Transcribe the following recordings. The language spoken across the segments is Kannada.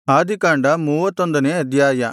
ಆದಿಕಾಂಡ ಮೂವತ್ತೊಂದನೇ ಅಧ್ಯಾಯ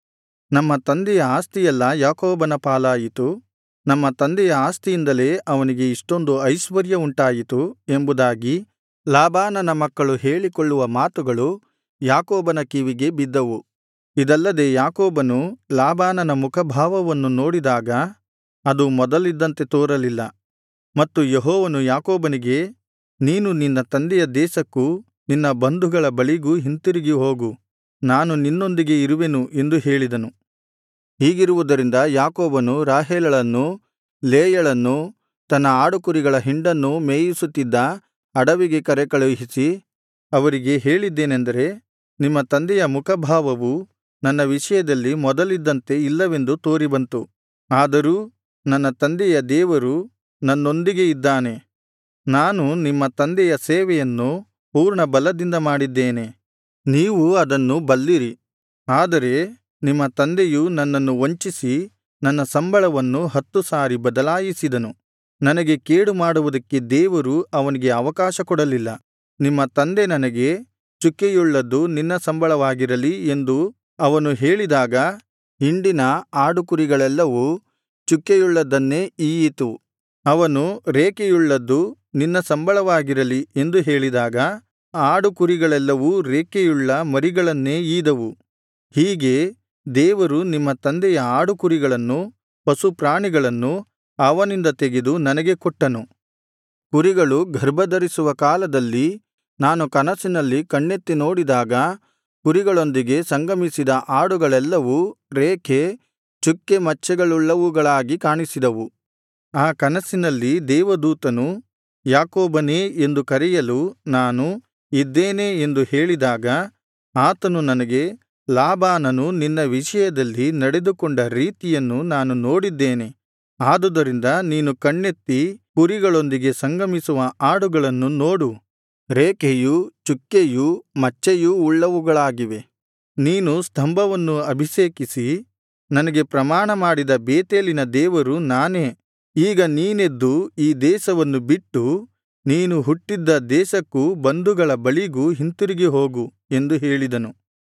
ನಮ್ಮ ತಂದೆಯ ಆಸ್ತಿಯೆಲ್ಲಾ ಯಾಕೋಬನ ಪಾಲಾಯಿತು ನಮ್ಮ ತಂದೆಯ ಆಸ್ತಿಯಿಂದಲೇ ಅವನಿಗೆ ಇಷ್ಟೊಂದು ಐಶ್ವರ್ಯ ಉಂಟಾಯಿತು ಎಂಬುದಾಗಿ ಲಾಬಾನನ ಮಕ್ಕಳು ಹೇಳಿಕೊಳ್ಳುವ ಮಾತುಗಳು ಯಾಕೋಬನ ಕಿವಿಗೆ ಬಿದ್ದವು ಇದಲ್ಲದೆ ಯಾಕೋಬನು ಲಾಬಾನನ ಮುಖಭಾವವನ್ನು ನೋಡಿದಾಗ ಅದು ಮೊದಲಿದ್ದಂತೆ ತೋರಲಿಲ್ಲ ಮತ್ತು ಯೆಹೋವನು ಯಾಕೋಬನಿಗೆ ನೀನು ನಿನ್ನ ತಂದೆಯ ದೇಶಕ್ಕೂ ನಿನ್ನ ಬಂಧುಗಳ ಬಳಿಗೂ ಹಿಂತಿರುಗಿ ಹೋಗು ನಾನು ನಿನ್ನೊಂದಿಗೆ ಇರುವೆನು ಎಂದು ಹೇಳಿದನು ಹೀಗಿರುವುದರಿಂದ ಯಾಕೋಬನು ರಾಹೇಲಳನ್ನೂ ಲೇಯಳನ್ನೂ ತನ್ನ ಆಡುಕುರಿಗಳ ಹಿಂಡನ್ನು ಮೇಯಿಸುತ್ತಿದ್ದ ಅಡವಿಗೆ ಕರೆಕಳುಹಿಸಿ ಅವರಿಗೆ ಹೇಳಿದ್ದೇನೆಂದರೆ ನಿಮ್ಮ ತಂದೆಯ ಮುಖಭಾವವು ನನ್ನ ವಿಷಯದಲ್ಲಿ ಮೊದಲಿದ್ದಂತೆ ಇಲ್ಲವೆಂದು ತೋರಿಬಂತು ಆದರೂ ನನ್ನ ತಂದೆಯ ದೇವರು ನನ್ನೊಂದಿಗೆ ಇದ್ದಾನೆ ನಾನು ನಿಮ್ಮ ತಂದೆಯ ಸೇವೆಯನ್ನು ಪೂರ್ಣಬಲದಿಂದ ಮಾಡಿದ್ದೇನೆ ನೀವು ಅದನ್ನು ಬಲ್ಲಿರಿ ಆದರೆ ನಿಮ್ಮ ತಂದೆಯು ನನ್ನನ್ನು ವಂಚಿಸಿ ನನ್ನ ಸಂಬಳವನ್ನು ಹತ್ತು ಸಾರಿ ಬದಲಾಯಿಸಿದನು ನನಗೆ ಕೇಡು ಮಾಡುವುದಕ್ಕೆ ದೇವರು ಅವನಿಗೆ ಅವಕಾಶ ಕೊಡಲಿಲ್ಲ ನಿಮ್ಮ ತಂದೆ ನನಗೆ ಚುಕ್ಕೆಯುಳ್ಳದ್ದು ನಿನ್ನ ಸಂಬಳವಾಗಿರಲಿ ಎಂದು ಅವನು ಹೇಳಿದಾಗ ಹಿಂಡಿನ ಆಡುಕುರಿಗಳೆಲ್ಲವೂ ಚುಕ್ಕೆಯುಳ್ಳದ್ದನ್ನೇ ಈಯಿತು ಅವನು ರೇಖೆಯುಳ್ಳದ್ದು ನಿನ್ನ ಸಂಬಳವಾಗಿರಲಿ ಎಂದು ಹೇಳಿದಾಗ ಆಡುಕುರಿಗಳೆಲ್ಲವೂ ರೇಖೆಯುಳ್ಳ ಮರಿಗಳನ್ನೇ ಈದವು ಹೀಗೆ ದೇವರು ನಿಮ್ಮ ತಂದೆಯ ಆಡುಕುರಿಗಳನ್ನೂ ಪಶುಪ್ರಾಣಿಗಳನ್ನೂ ಅವನಿಂದ ತೆಗೆದು ನನಗೆ ಕೊಟ್ಟನು ಕುರಿಗಳು ಗರ್ಭಧರಿಸುವ ಕಾಲದಲ್ಲಿ ನಾನು ಕನಸಿನಲ್ಲಿ ಕಣ್ಣೆತ್ತಿ ನೋಡಿದಾಗ ಕುರಿಗಳೊಂದಿಗೆ ಸಂಗಮಿಸಿದ ಆಡುಗಳೆಲ್ಲವೂ ರೇಖೆ ಚುಕ್ಕೆ ಮಚ್ಚೆಗಳುಳ್ಳವುಗಳಾಗಿ ಕಾಣಿಸಿದವು ಆ ಕನಸಿನಲ್ಲಿ ದೇವದೂತನು ಯಾಕೋಬನೇ ಎಂದು ಕರೆಯಲು ನಾನು ಇದ್ದೇನೆ ಎಂದು ಹೇಳಿದಾಗ ಆತನು ನನಗೆ ಲಾಬಾನನು ನಿನ್ನ ವಿಷಯದಲ್ಲಿ ನಡೆದುಕೊಂಡ ರೀತಿಯನ್ನು ನಾನು ನೋಡಿದ್ದೇನೆ ಆದುದರಿಂದ ನೀನು ಕಣ್ಣೆತ್ತಿ ಕುರಿಗಳೊಂದಿಗೆ ಸಂಗಮಿಸುವ ಆಡುಗಳನ್ನು ನೋಡು ರೇಖೆಯೂ ಚುಕ್ಕೆಯೂ ಮಚ್ಚೆಯೂ ಉಳ್ಳವುಗಳಾಗಿವೆ ನೀನು ಸ್ತಂಭವನ್ನು ಅಭಿಷೇಕಿಸಿ ನನಗೆ ಪ್ರಮಾಣ ಮಾಡಿದ ಬೇತೇಲಿನ ದೇವರು ನಾನೇ ಈಗ ನೀನೆದ್ದು ಈ ದೇಶವನ್ನು ಬಿಟ್ಟು ನೀನು ಹುಟ್ಟಿದ್ದ ದೇಶಕ್ಕೂ ಬಂಧುಗಳ ಬಳಿಗೂ ಹಿಂತಿರುಗಿ ಹೋಗು ಎಂದು ಹೇಳಿದನು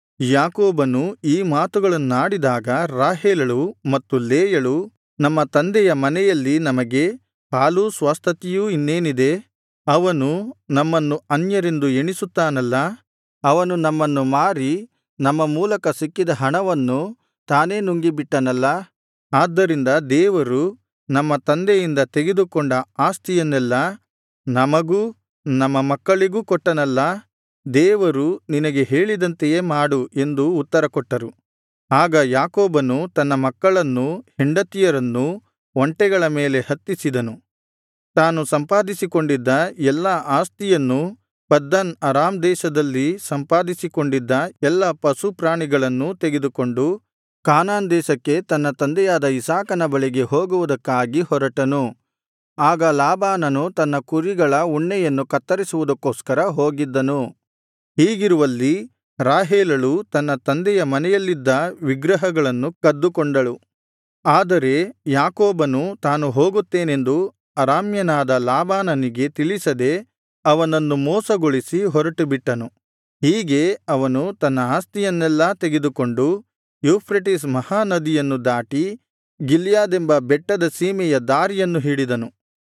ಯಾಕೋಬನು ಈ ಮಾತುಗಳನ್ನಾಡಿದಾಗ ರಾಹೇಲಳು ಮತ್ತು ಲೇಯಳು ನಮ್ಮ ತಂದೆಯ ಮನೆಯಲ್ಲಿ ನಮಗೆ ಪಾಲೂ ಸ್ವಾಸ್ತ್ಯತೆಯೂ ಇನ್ನೇನಿದೆ ಅವನು ನಮ್ಮನ್ನು ಅನ್ಯರೆಂದು ಎಣಿಸುತ್ತಾನಲ್ಲಾ ಅವನು ನಮ್ಮನ್ನು ಮಾರಿ ನಮ್ಮ ಮೂಲಕ ಸಿಕ್ಕಿದ ಹಣವನ್ನು ತಾನೇ ನುಂಗಿಬಿಟ್ಟನಲ್ಲಾ ಆದ್ದರಿಂದ ದೇವರು ನಮ್ಮ ತಂದೆಯಿಂದ ತೆಗೆದುಕೊಂಡ ಆಸ್ತಿಯನ್ನೆಲ್ಲಾ ನಮಗೂ ನಮ್ಮ ಮಕ್ಕಳಿಗೂ ಕೊಟ್ಟನಲ್ಲಾ ದೇವರು ನಿನಗೆ ಹೇಳಿದಂತೆಯೇ ಮಾಡು ಎಂದು ಉತ್ತರಕೊಟ್ಟರು ಆಗ ಯಾಕೋಬನು ತನ್ನ ಮಕ್ಕಳನ್ನೂ ಹೆಂಡತಿಯರನ್ನೂ ಒಂಟೆಗಳ ಮೇಲೆ ಹತ್ತಿಸಿದನು ತಾನು ಸಂಪಾದಿಸಿಕೊಂಡಿದ್ದ ಎಲ್ಲಾ ಆಸ್ತಿಯನ್ನೂ ಪದ್ದನ್ ಅರಾಮ್ ದೇಶದಲ್ಲಿ ಸಂಪಾದಿಸಿಕೊಂಡಿದ್ದ ಎಲ್ಲಾ ಪಶುಪ್ರಾಣಿಗಳನ್ನೂ ತೆಗೆದುಕೊಂಡು ಕಾನಾನ್ ದೇಶಕ್ಕೆ ತನ್ನ ತಂದೆಯಾದ ಇಸಾಕನ ಬಳಿಗೆ ಹೋಗುವುದಕ್ಕಾಗಿ ಹೊರಟನು ಆಗ ಲಾಬಾನನು ತನ್ನ ಕುರಿಗಳ ಉಣ್ಣೆಯನ್ನು ಕತ್ತರಿಸುವುದಕ್ಕೋಸ್ಕರ ಹೋಗಿದ್ದನು ಹೀಗಿರುವಲ್ಲಿ ರಾಹೇಲಳು ತನ್ನ ತಂದೆಯ ಮನೆಯಲ್ಲಿದ್ದ ವಿಗ್ರಹಗಳನ್ನು ಕದ್ದುಕೊಂಡಳು ಆದರೆ ಯಾಕೋಬನು ತಾನು ಹೋಗುತ್ತೇನೆಂದು ಅರಾಮ್ಯನಾದ ಲಾಬಾನನಿಗೆ ತಿಳಿಸದೆ ಅವನನ್ನು ಮೋಸಗೊಳಿಸಿ ಹೊರಟುಬಿಟ್ಟನು ಹೀಗೆ ಅವನು ತನ್ನ ಆಸ್ತಿಯನ್ನೆಲ್ಲಾ ತೆಗೆದುಕೊಂಡು ಯೂಫ್ರೆಟಿಸ್ ಮಹಾನದಿಯನ್ನು ದಾಟಿ ಗಿಲ್ಯಾದೆಂಬ ಬೆಟ್ಟದ ಸೀಮೆಯ ದಾರಿಯನ್ನು ಹಿಡಿದನು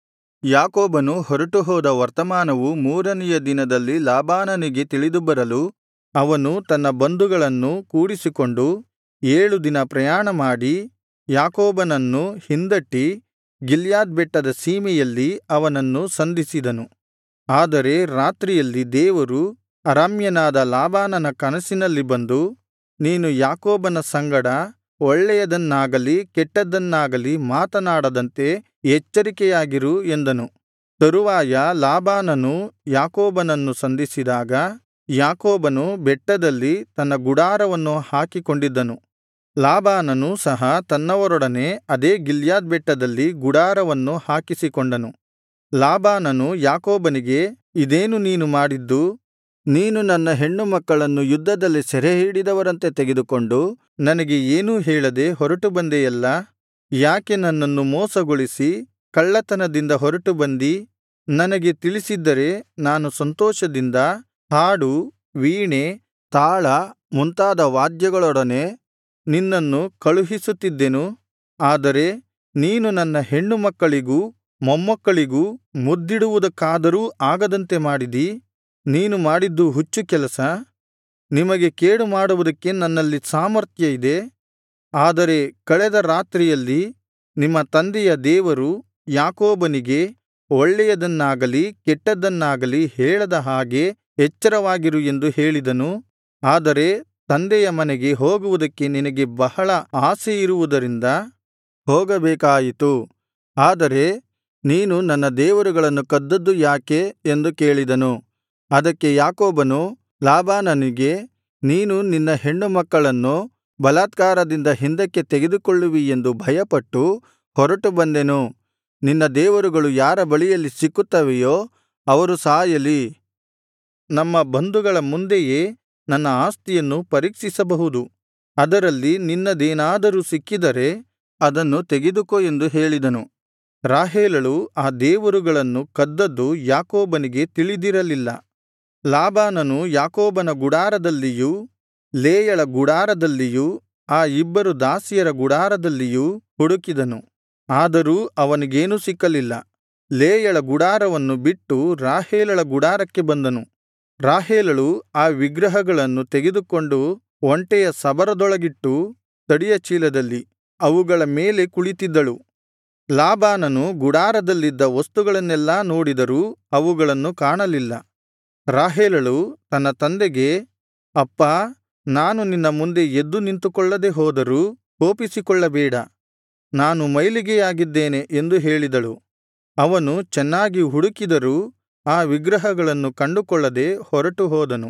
ಯಾಕೋಬನು ಹೊರಟುಹೋದ ವರ್ತಮಾನವು ಮೂರನೆಯ ದಿನದಲ್ಲಿ ಲಾಬಾನನಿಗೆ ತಿಳಿದುಬರಲು ಅವನು ತನ್ನ ಬಂಧುಗಳನ್ನು ಕೂಡಿಸಿಕೊಂಡು ಏಳು ದಿನ ಪ್ರಯಾಣಮಾಡಿ ಯಾಕೋಬನನ್ನು ಹಿಂದಟ್ಟಿ ಗಿಲ್ಯಾದ್ ಬೆಟ್ಟದ ಸೀಮೆಯಲ್ಲಿ ಅವನನ್ನು ಸಂಧಿಸಿದನು ಆದರೆ ರಾತ್ರಿಯಲ್ಲಿ ದೇವರು ಅರಾಮ್ಯನಾದ ಲಾಬಾನನ ಕನಸಿನಲ್ಲಿ ಬಂದು ನೀನು ಯಾಕೋಬನ ಸಂಗಡ ಒಳ್ಳೆಯದನ್ನಾಗಲಿ ಕೆಟ್ಟದ್ದನ್ನಾಗಲಿ ಮಾತನಾಡದಂತೆ ಎಚ್ಚರಿಕೆಯಾಗಿರು ಎಂದನು ತರುವಾಯ ಲಾಬಾನನು ಯಾಕೋಬನನ್ನು ಸಂಧಿಸಿದಾಗ ಯಾಕೋಬನು ಬೆಟ್ಟದಲ್ಲಿ ತನ್ನ ಗುಡಾರವನ್ನು ಹಾಕಿಕೊಂಡಿದ್ದನು ಲಾಬಾನನು ಸಹ ತನ್ನವರೊಡನೆ ಅದೇ ಗಿಲ್ಯಾದ್ ಬೆಟ್ಟದಲ್ಲಿ ಗುಡಾರವನ್ನು ಹಾಕಿಸಿಕೊಂಡನು ಲಾಬಾನನು ಯಾಕೋಬನಿಗೆ ಇದೇನು ನೀನು ಮಾಡಿದ್ದು ನೀನು ನನ್ನ ಹೆಣ್ಣು ಮಕ್ಕಳನ್ನು ಯುದ್ಧದಲ್ಲಿ ಸೆರೆಹಿಡಿದವರಂತೆ ತೆಗೆದುಕೊಂಡು ನನಗೆ ಏನೂ ಹೇಳದೆ ಹೊರಟು ಬಂದೆಯಲ್ಲಾ ಯಾಕೆ ನನ್ನನ್ನು ಮೋಸಗೊಳಿಸಿ ಕಳ್ಳತನದಿಂದ ಹೊರಟು ಬಂದಿ ನನಗೆ ತಿಳಿಸಿದ್ದರೆ ನಾನು ಸಂತೋಷದಿಂದ ಹಾಡು ವೀಣೆ ತಾಳ ಮುಂತಾದ ವಾದ್ಯಗಳೊಡನೆ ನಿನ್ನನ್ನು ಕಳುಹಿಸುತ್ತಿದ್ದೆನು ಆದರೆ ನೀನು ನನ್ನ ಹೆಣ್ಣು ಮಕ್ಕಳಿಗೂ ಮೊಮ್ಮಕ್ಕಳಿಗೂ ಮುದ್ದಿಡುವುದಕ್ಕಾದರೂ ಆಗದಂತೆ ಮಾಡಿದಿ ನೀನು ಮಾಡಿದ್ದು ಹುಚ್ಚು ಕೆಲಸ ನಿಮಗೆ ಕೇಡು ಮಾಡುವುದಕ್ಕೆ ನನ್ನಲ್ಲಿ ಸಾಮರ್ಥ್ಯ ಇದೆ ಆದರೆ ಕಳೆದ ರಾತ್ರಿಯಲ್ಲಿ ನಿಮ್ಮ ತಂದೆಯ ದೇವರು ಯಾಕೋಬನಿಗೆ ಒಳ್ಳೆಯದನ್ನಾಗಲಿ ಕೆಟ್ಟದ್ದನ್ನಾಗಲಿ ಹೇಳದ ಹಾಗೆ ಎಚ್ಚರವಾಗಿರು ಎಂದು ಹೇಳಿದನು ಆದರೆ ತಂದೆಯ ಮನೆಗೆ ಹೋಗುವುದಕ್ಕೆ ನಿನಗೆ ಬಹಳ ಆಸೆಯಿರುವುದರಿಂದ ಹೋಗಬೇಕಾಯಿತು ಆದರೆ ನೀನು ನನ್ನ ದೇವರುಗಳನ್ನು ಕದ್ದದ್ದು ಯಾಕೆ ಎಂದು ಕೇಳಿದನು ಅದಕ್ಕೆ ಯಾಕೋಬನು ಲಾಬಾನನಿಗೆ ನೀನು ನಿನ್ನ ಹೆಣ್ಣು ಮಕ್ಕಳನ್ನು ಬಲಾತ್ಕಾರದಿಂದ ಹಿಂದಕ್ಕೆ ತೆಗೆದುಕೊಳ್ಳುವಿ ಎಂದು ಭಯಪಟ್ಟು ಹೊರಟು ಬಂದೆನು ನಿನ್ನ ದೇವರುಗಳು ಯಾರ ಬಳಿಯಲ್ಲಿ ಸಿಕ್ಕುತ್ತವೆಯೋ ಅವರು ಸಾಯಲಿ ನಮ್ಮ ಬಂಧುಗಳ ಮುಂದೆಯೇ ನನ್ನ ಆಸ್ತಿಯನ್ನು ಪರೀಕ್ಷಿಸಬಹುದು ಅದರಲ್ಲಿ ನಿನ್ನದೇನಾದರೂ ಸಿಕ್ಕಿದರೆ ಅದನ್ನು ತೆಗೆದುಕೋ ಎಂದು ಹೇಳಿದನು ರಾಹೇಲಳು ಆ ದೇವರುಗಳನ್ನು ಕದ್ದದ್ದು ಯಾಕೋಬನಿಗೆ ತಿಳಿದಿರಲಿಲ್ಲ ಲಾಬಾನನು ಯಾಕೋಬನ ಗುಡಾರದಲ್ಲಿಯೂ ಲೇಯಳ ಗುಡಾರದಲ್ಲಿಯೂ ಆ ಇಬ್ಬರು ದಾಸಿಯರ ಗುಡಾರದಲ್ಲಿಯೂ ಹುಡುಕಿದನು ಆದರೂ ಅವನಿಗೇನೂ ಸಿಕ್ಕಲಿಲ್ಲ ಲೇಯಳ ಗುಡಾರವನ್ನು ಬಿಟ್ಟು ರಾಹೇಲಳ ಗುಡಾರಕ್ಕೆ ಬಂದನು ರಾಹೇಲಳು ಆ ವಿಗ್ರಹಗಳನ್ನು ತೆಗೆದುಕೊಂಡು ಒಂಟೆಯ ಸಬರದೊಳಗಿಟ್ಟು ತಡಿಯ ಚೀಲದಲ್ಲಿ ಅವುಗಳ ಮೇಲೆ ಕುಳಿತಿದ್ದಳು ಲಾಬಾನನು ಗುಡಾರದಲ್ಲಿದ್ದ ವಸ್ತುಗಳನ್ನೆಲ್ಲಾ ನೋಡಿದರೂ ಅವುಗಳನ್ನು ಕಾಣಲಿಲ್ಲ ರಾಹೇಲಳು ತನ್ನ ತಂದೆಗೆ ಅಪ್ಪಾ ನಾನು ನಿನ್ನ ಮುಂದೆ ಎದ್ದು ನಿಂತುಕೊಳ್ಳದೆ ಹೋದರೂ ಕೋಪಿಸಿಕೊಳ್ಳಬೇಡ ನಾನು ಮೈಲಿಗೆಯಾಗಿದ್ದೇನೆ ಎಂದು ಹೇಳಿದಳು ಅವನು ಚೆನ್ನಾಗಿ ಹುಡುಕಿದರೂ ಆ ವಿಗ್ರಹಗಳನ್ನು ಕಂಡುಕೊಳ್ಳದೆ ಹೊರಟು ಹೋದನು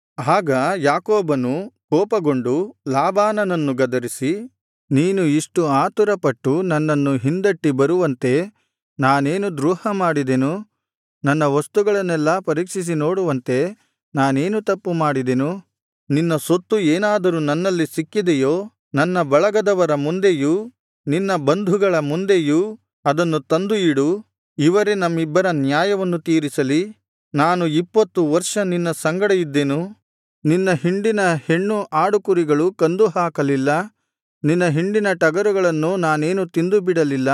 ಆಗ ಯಾಕೋಬನು ಕೋಪಗೊಂಡು ಲಾಬಾನನನ್ನು ಗದರಿಸಿ ನೀನು ಇಷ್ಟು ಆತುರಪಟ್ಟು ನನ್ನನ್ನು ಹಿಂದಟ್ಟಿ ಬರುವಂತೆ ನಾನೇನು ದ್ರೋಹ ಮಾಡಿದೆನು ನನ್ನ ವಸ್ತುಗಳನ್ನೆಲ್ಲಾ ಪರೀಕ್ಷಿಸಿ ನೋಡುವಂತೆ ನಾನೇನು ತಪ್ಪು ಮಾಡಿದೆನು ನಿನ್ನ ಸೊತ್ತು ಏನಾದರೂ ನನ್ನಲ್ಲಿ ಸಿಕ್ಕಿದೆಯೋ ನನ್ನ ಬಳಗದವರ ಮುಂದೆಯೂ ನಿನ್ನ ಬಂಧುಗಳ ಮುಂದೆಯೂ ಅದನ್ನು ತಂದು ಇಡು ಇವರೇ ನಮ್ಮಿಬ್ಬರ ನ್ಯಾಯವನ್ನು ತೀರಿಸಲಿ ನಾನು ಇಪ್ಪತ್ತು ವರ್ಷ ನಿನ್ನ ಸಂಗಡ ಇದ್ದೆನು ನಿನ್ನ ಹಿಂಡಿನ ಹೆಣ್ಣು ಆಡುಕುರಿಗಳು ಕಂದು ಹಾಕಲಿಲ್ಲ ನಿನ್ನ ಹಿಂಡಿನ ಟಗರುಗಳನ್ನು ನಾನೇನು ತಿಂದು ಬಿಡಲಿಲ್ಲ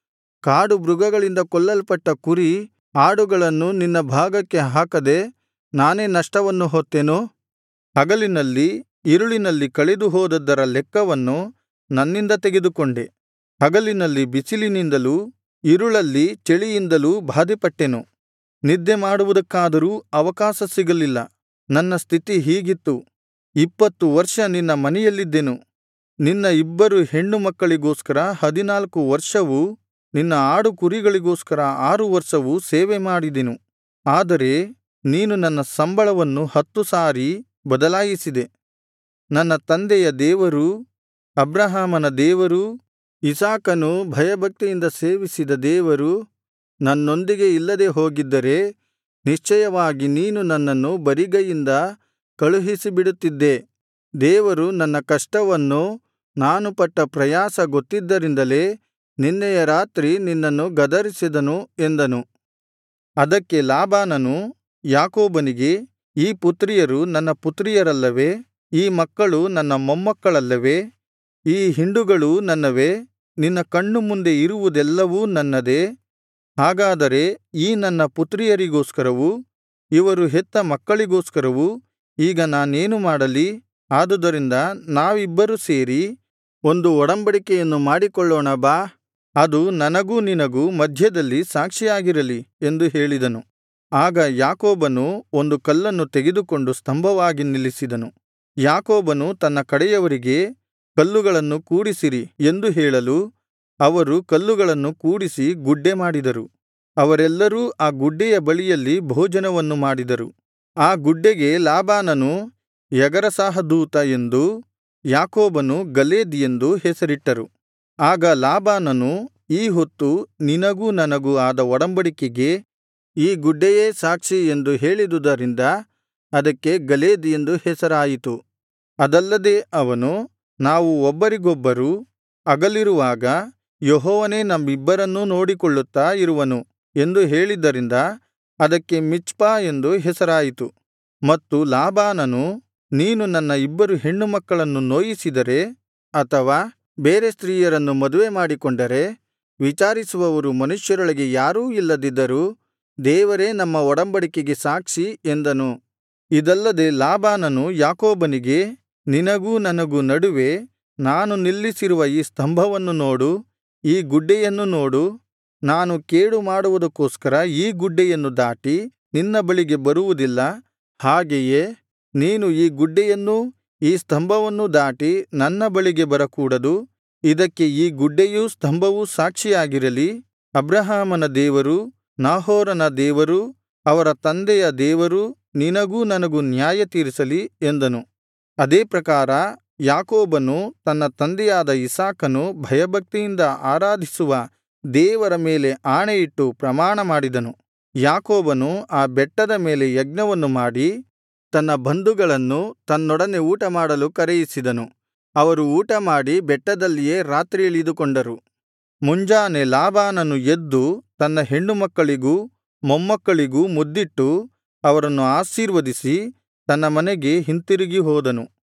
ಕಾಡು ಮೃಗಗಳಿಂದ ಕೊಲ್ಲಲ್ಪಟ್ಟ ಕುರಿ ಆಡುಗಳನ್ನು ನಿನ್ನ ಭಾಗಕ್ಕೆ ಹಾಕದೆ ನಾನೇ ನಷ್ಟವನ್ನು ಹೊತ್ತೆನು ಹಗಲಿನಲ್ಲಿ ಇರುಳಿನಲ್ಲಿ ಕಳೆದು ಹೋದದ್ದರ ಲೆಕ್ಕವನ್ನು ನನ್ನಿಂದ ತೆಗೆದುಕೊಂಡೆ ಹಗಲಿನಲ್ಲಿ ಬಿಸಿಲಿನಿಂದಲೂ ಇರುಳಲ್ಲಿ ಚಳಿಯಿಂದಲೂ ಬಾಧೆಪಟ್ಟೆನು ನಿದ್ದೆ ಮಾಡುವುದಕ್ಕಾದರೂ ಅವಕಾಶ ಸಿಗಲಿಲ್ಲ ನನ್ನ ಸ್ಥಿತಿ ಹೀಗಿತ್ತು ಇಪ್ಪತ್ತು ವರ್ಷ ನಿನ್ನ ಮನೆಯಲ್ಲಿದ್ದೆನು ನಿನ್ನ ಇಬ್ಬರು ಹೆಣ್ಣು ಮಕ್ಕಳಿಗೋಸ್ಕರ ಹದಿನಾಲ್ಕು ವರ್ಷವೂ ನಿನ್ನ ಆಡು ಕುರಿಗಳಿಗೋಸ್ಕರ ಆರು ವರ್ಷವೂ ಸೇವೆ ಮಾಡಿದೆನು ಆದರೆ ನೀನು ನನ್ನ ಸಂಬಳವನ್ನು ಹತ್ತು ಸಾರಿ ಬದಲಾಯಿಸಿದೆ ನನ್ನ ತಂದೆಯ ದೇವರೂ ಅಬ್ರಹಾಮನ ದೇವರೂ ಇಸಾಕನು ಭಯಭಕ್ತಿಯಿಂದ ಸೇವಿಸಿದ ದೇವರು ನನ್ನೊಂದಿಗೆ ಇಲ್ಲದೆ ಹೋಗಿದ್ದರೆ ನಿಶ್ಚಯವಾಗಿ ನೀನು ನನ್ನನ್ನು ಬರಿಗೈಯಿಂದ ಕಳುಹಿಸಿಬಿಡುತ್ತಿದ್ದೆ ದೇವರು ನನ್ನ ಕಷ್ಟವನ್ನೂ ನಾನು ಪಟ್ಟ ಪ್ರಯಾಸ ಗೊತ್ತಿದ್ದರಿಂದಲೇ ನಿನ್ನೆಯ ರಾತ್ರಿ ನಿನ್ನನ್ನು ಗದರಿಸಿದನು ಎಂದನು ಅದಕ್ಕೆ ಲಾಬಾನನು ಯಾಕೋಬನಿಗೆ ಈ ಪುತ್ರಿಯರು ನನ್ನ ಪುತ್ರಿಯರಲ್ಲವೇ ಈ ಮಕ್ಕಳು ನನ್ನ ಮೊಮ್ಮಕ್ಕಳಲ್ಲವೇ ಈ ಹಿಂಡುಗಳೂ ನನ್ನವೇ ನಿನ್ನ ಕಣ್ಣು ಮುಂದೆ ಇರುವುದೆಲ್ಲವೂ ನನ್ನದೇ ಹಾಗಾದರೆ ಈ ನನ್ನ ಪುತ್ರಿಯರಿಗೋಸ್ಕರವೂ ಇವರು ಹೆತ್ತ ಮಕ್ಕಳಿಗೋಸ್ಕರವೂ ಈಗ ನಾನೇನು ಮಾಡಲಿ ಆದುದರಿಂದ ನಾವಿಬ್ಬರು ಸೇರಿ ಒಂದು ಒಡಂಬಡಿಕೆಯನ್ನು ಮಾಡಿಕೊಳ್ಳೋಣ ಬಾ ಅದು ನನಗೂ ನಿನಗೂ ಮಧ್ಯದಲ್ಲಿ ಸಾಕ್ಷಿಯಾಗಿರಲಿ ಎಂದು ಹೇಳಿದನು ಆಗ ಯಾಕೋಬನು ಒಂದು ಕಲ್ಲನ್ನು ತೆಗೆದುಕೊಂಡು ಸ್ತಂಭವಾಗಿ ನಿಲ್ಲಿಸಿದನು ಯಾಕೋಬನು ತನ್ನ ಕಡೆಯವರಿಗೆ ಕಲ್ಲುಗಳನ್ನು ಕೂಡಿಸಿರಿ ಎಂದು ಹೇಳಲು ಅವರು ಕಲ್ಲುಗಳನ್ನು ಕೂಡಿಸಿ ಗುಡ್ಡೆ ಮಾಡಿದರು ಅವರೆಲ್ಲರೂ ಆ ಗುಡ್ಡೆಯ ಬಳಿಯಲ್ಲಿ ಭೋಜನವನ್ನು ಮಾಡಿದರು ಆ ಗುಡ್ಡೆಗೆ ಲಾಬಾನನು ಯಗರಸಾಹದೂತ ಎಂದೂ ಯಾಕೋಬನು ಗಲೇದ್ ಎಂದೂ ಹೆಸರಿಟ್ಟರು ಆಗ ಲಾಬಾನನು ಈ ಹೊತ್ತು ನಿನಗೂ ನನಗೂ ಆದ ಒಡಂಬಡಿಕೆಗೆ ಈ ಗುಡ್ಡೆಯೇ ಸಾಕ್ಷಿ ಎಂದು ಹೇಳಿದುದರಿಂದ ಅದಕ್ಕೆ ಗಲೇದ್ ಎಂದು ಹೆಸರಾಯಿತು ಅದಲ್ಲದೆ ಅವನು ನಾವು ಒಬ್ಬರಿಗೊಬ್ಬರು ಅಗಲಿರುವಾಗ ಯೆಹೋವನೇ ನಮ್ಮಿಬ್ಬರನ್ನೂ ನೋಡಿಕೊಳ್ಳುತ್ತಾ ಇರುವನು ಎಂದು ಹೇಳಿದ್ದರಿಂದ ಅದಕ್ಕೆ ಮಿಚ್ಪಾ ಎಂದು ಹೆಸರಾಯಿತು ಮತ್ತು ಲಾಬಾನನು ನೀನು ನನ್ನ ಇಬ್ಬರು ಹೆಣ್ಣುಮಕ್ಕಳನ್ನು ನೋಯಿಸಿದರೆ ಅಥವಾ ಬೇರೆ ಸ್ತ್ರೀಯರನ್ನು ಮದುವೆ ಮಾಡಿಕೊಂಡರೆ ವಿಚಾರಿಸುವವರು ಮನುಷ್ಯರೊಳಗೆ ಯಾರೂ ಇಲ್ಲದಿದ್ದರೂ ದೇವರೇ ನಮ್ಮ ಒಡಂಬಡಿಕೆಗೆ ಸಾಕ್ಷಿ ಎಂದನು ಇದಲ್ಲದೆ ಲಾಬಾನನು ಯಾಕೋಬನಿಗೆ ನಿನಗೂ ನನಗೂ ನಡುವೆ ನಾನು ನಿಲ್ಲಿಸಿರುವ ಈ ಸ್ತಂಭವನ್ನು ನೋಡು ಈ ಗುಡ್ಡೆಯನ್ನು ನೋಡು ನಾನು ಕೇಡು ಮಾಡುವುದಕ್ಕೋಸ್ಕರ ಈ ಗುಡ್ಡೆಯನ್ನು ದಾಟಿ ನಿನ್ನ ಬಳಿಗೆ ಬರುವುದಿಲ್ಲ ಹಾಗೆಯೇ ನೀನು ಈ ಗುಡ್ಡೆಯನ್ನೂ ಈ ಸ್ತಂಭವನ್ನೂ ದಾಟಿ ನನ್ನ ಬಳಿಗೆ ಬರಕೂಡದು ಇದಕ್ಕೆ ಈ ಗುಡ್ಡೆಯೂ ಸ್ತಂಭವೂ ಸಾಕ್ಷಿಯಾಗಿರಲಿ ಅಬ್ರಹಾಮನ ದೇವರೂ ನಾಹೋರನ ದೇವರೂ ಅವರ ತಂದೆಯ ದೇವರೂ ನಿನಗೂ ನನಗೂ ನ್ಯಾಯತೀರಿಸಲಿ ಎಂದನು ಅದೇ ಪ್ರಕಾರ ಯಾಕೋಬನು ತನ್ನ ತಂದೆಯಾದ ಇಸಾಕನು ಭಯಭಕ್ತಿಯಿಂದ ಆರಾಧಿಸುವ ದೇವರ ಮೇಲೆ ಆಣೆಯಿಟ್ಟು ಪ್ರಮಾಣ ಮಾಡಿದನು ಯಾಕೋಬನು ಆ ಬೆಟ್ಟದ ಮೇಲೆ ಯಜ್ಞವನ್ನು ಮಾಡಿ ತನ್ನ ಬಂಧುಗಳನ್ನು ತನ್ನೊಡನೆ ಊಟಮಾಡಲು ಕರೆಯಿಸಿದನು ಅವರು ಊಟಮಾಡಿ ಬೆಟ್ಟದಲ್ಲಿಯೇ ರಾತ್ರಿ ಇಳಿದುಕೊಂಡರು ಮುಂಜಾನೆ ಲಾಬಾನನು ಎದ್ದು ತನ್ನ ಹೆಣ್ಣುಮಕ್ಕಳಿಗೂ ಮೊಮ್ಮಕ್ಕಳಿಗೂ ಮುದ್ದಿಟ್ಟು ಅವರನ್ನು ಆಶೀರ್ವದಿಸಿ ತನ್ನ ಮನೆಗೆ ಹಿಂತಿರುಗಿ ಹೋದನು